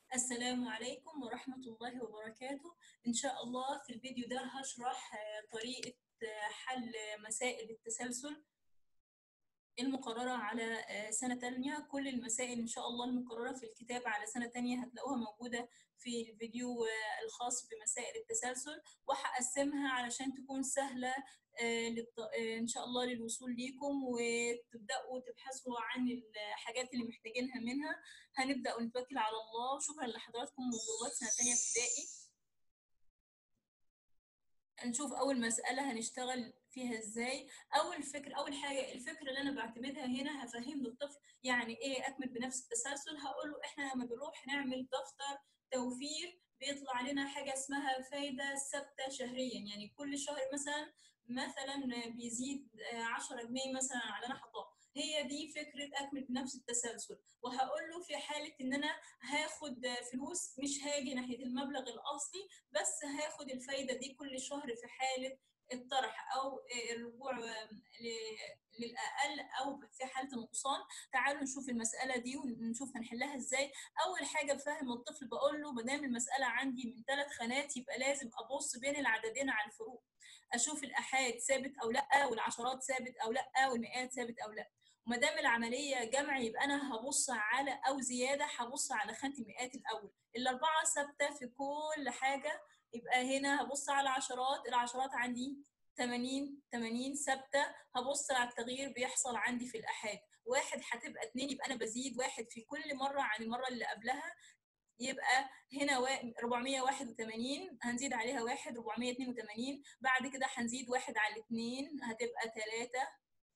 السلام عليكم ورحمة الله وبركاته إن شاء الله في الفيديو ده هشرح آه، طريقة آه، حل مسائل التسلسل المقررة على آه، سنة تانية كل المسائل إن شاء الله المقررة في الكتاب على سنة تانية هتلاقوها موجودة في الفيديو آه، الخاص بمسائل التسلسل وهقسمها علشان تكون سهلة آه، للط- آه، إن شاء الله للوصول ليكم وتبدأوا تبحثوا عن الحاجات اللي محتاجينها منها هنبدأ ونتوكل على الله شكرا لحضراتكم وجروبات سنة تانية ابتدائي نشوف أول مسألة هنشتغل فيها ازاي أول فكر أول حاجة الفكرة اللي أنا بعتمدها هنا هفهم للطفل يعني إيه أكمل بنفس التسلسل هقول له إحنا لما بنروح نعمل دفتر توفير بيطلع لنا حاجة اسمها فايدة ثابتة شهريا يعني كل شهر مثلا مثلا بيزيد آه، 10 جنيه مثلا على أنا حطاه هي دي فكرة أكمل بنفس التسلسل وهقول له في حالة إن أنا هاخد فلوس مش هاجي ناحية المبلغ الأصلي بس هاخد الفايدة دي كل شهر في حالة الطرح أو الرجوع ل- للأقل أو في حالة النقصان تعالوا نشوف المسألة دي ونشوف هنحلها إزاي أول حاجة بفهم الطفل بقول له ما دام المسألة عندي من ثلاث خانات يبقى لازم أبص بين العددين على الفروق أشوف الآحاد ثابت أو لأ والعشرات ثابت أو لأ والمئات ثابت أو لأ وما دام العمليه جمع يبقى انا هبص على او زياده هبص على خانه المئات الاول الاربعه ثابته في كل حاجه يبقى هنا هبص على عشرات العشرات عندي 80 80 ثابته هبص على التغيير بيحصل عندي في الاحاد واحد هتبقى اتنين يبقى انا بزيد واحد في كل مره عن المره اللي قبلها يبقى هنا وا- 481 هنزيد عليها واحد 482 بعد كده هنزيد واحد على الاثنين هتبقى ثلاثة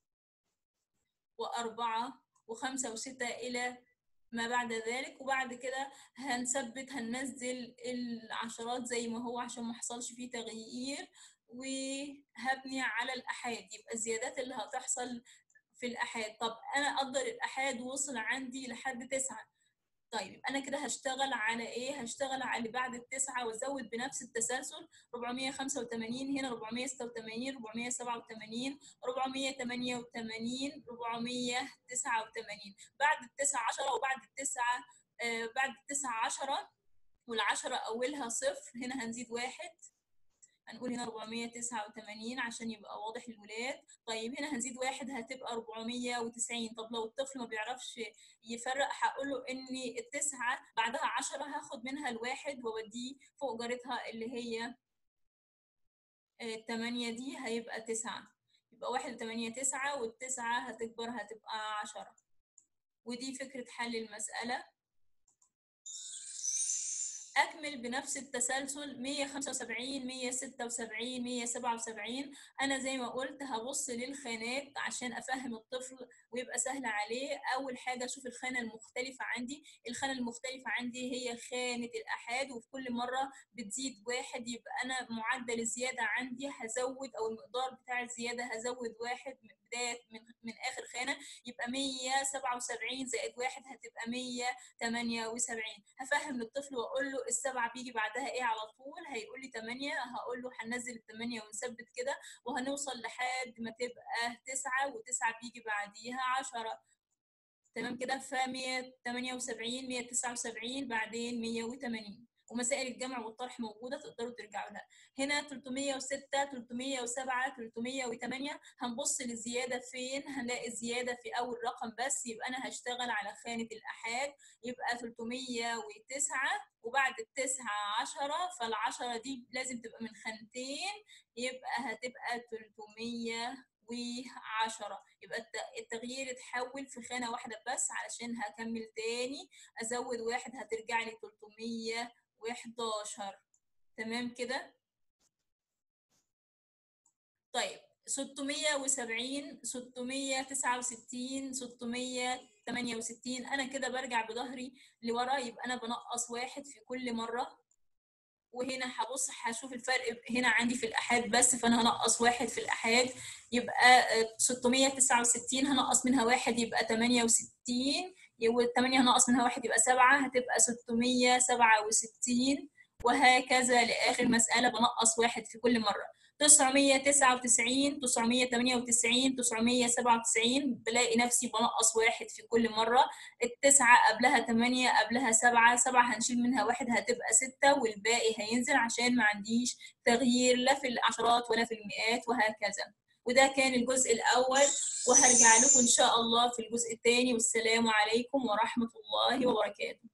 وأربعة وخمسة وستة إلى ما بعد ذلك وبعد كده هنثبت هننزل العشرات زي ما هو عشان ما حصلش فيه تغيير وهبني على الأحاد يبقى الزيادات اللي هتحصل في الأحاد طب أنا أقدر الأحاد وصل عندي لحد تسعة طيب يبقى انا كده هشتغل على ايه هشتغل على اللي بعد التسعة وازود بنفس التسلسل 485 هنا 486 487 488 489 بعد التسعة عشرة وبعد التسعة آه بعد التسعة عشرة والعشرة أولها صفر هنا هنزيد واحد هنقول هنا 489 عشان يبقى واضح للولاد طيب هنا هنزيد واحد هتبقى 490 طب لو الطفل ما بيعرفش يفرق هقول له ان التسعة بعدها 10 هاخد منها الواحد واوديه فوق جارتها اللي هي آه، التمانية دي هيبقى تسعة يبقى واحد وتمانية تسعة والتسعة هتكبر هتبقى عشرة ودي فكرة حل المسألة أكمل بنفس التسلسل 175 176 177 أنا زي ما قلت هبص للخانات عشان أفهم الطفل ويبقى سهل عليه أول حاجة أشوف الخانة المختلفة عندي الخانة المختلفة عندي هي خانة الأحاد وفي كل مرة بتزيد واحد يبقى أنا معدل الزيادة عندي هزود أو المقدار بتاع الزيادة هزود واحد من بداية من, من آخر خانة يبقى 177 زائد واحد هتبقى 178 هفهم للطفل واقول له السبعه بيجي بعدها ايه على طول هيقول لي 8 هقول له هننزل الثمانيه ونثبت كده وهنوصل لحد ما تبقى 9 و9 بيجي بعديها 10 تمام كده ف 178 179 بعدين 180 ومسائل الجمع والطرح موجوده تقدروا ترجعوا لها هنا 306 307 308 هنبص للزياده فين هنلاقي الزياده في اول رقم بس يبقى انا هشتغل على خانه الاحاد يبقى 309 وبعد التسعة عشرة فالعشرة دي لازم تبقى من خانتين يبقى هتبقى 310 يبقى الت- التغيير اتحول في خانة واحدة بس علشان هكمل تاني ازود واحد هترجع لي 311 تمام كده طيب 670 669 668 انا كده برجع بظهري لورا يبقى انا بنقص واحد في كل مره وهنا هبص هشوف الفرق هنا عندي في الاحاد بس فانا هنقص واحد في الاحاد يبقى آه، 669 هنقص منها واحد يبقى 68 والثمانية هنقص منها واحد يبقى سبعة هتبقى 667 وهكذا لآخر مسألة بنقص واحد في كل مرة 999 998 997 بلاقي نفسي بنقص واحد في كل مرة التسعة قبلها تمانية قبلها سبعة سبعة هنشيل منها واحد هتبقى ستة والباقي هينزل عشان ما عنديش تغيير لا في العشرات ولا في المئات وهكذا وده كان الجزء الأول وهرجع لكم إن شاء الله في الجزء الثاني والسلام عليكم ورحمة الله وبركاته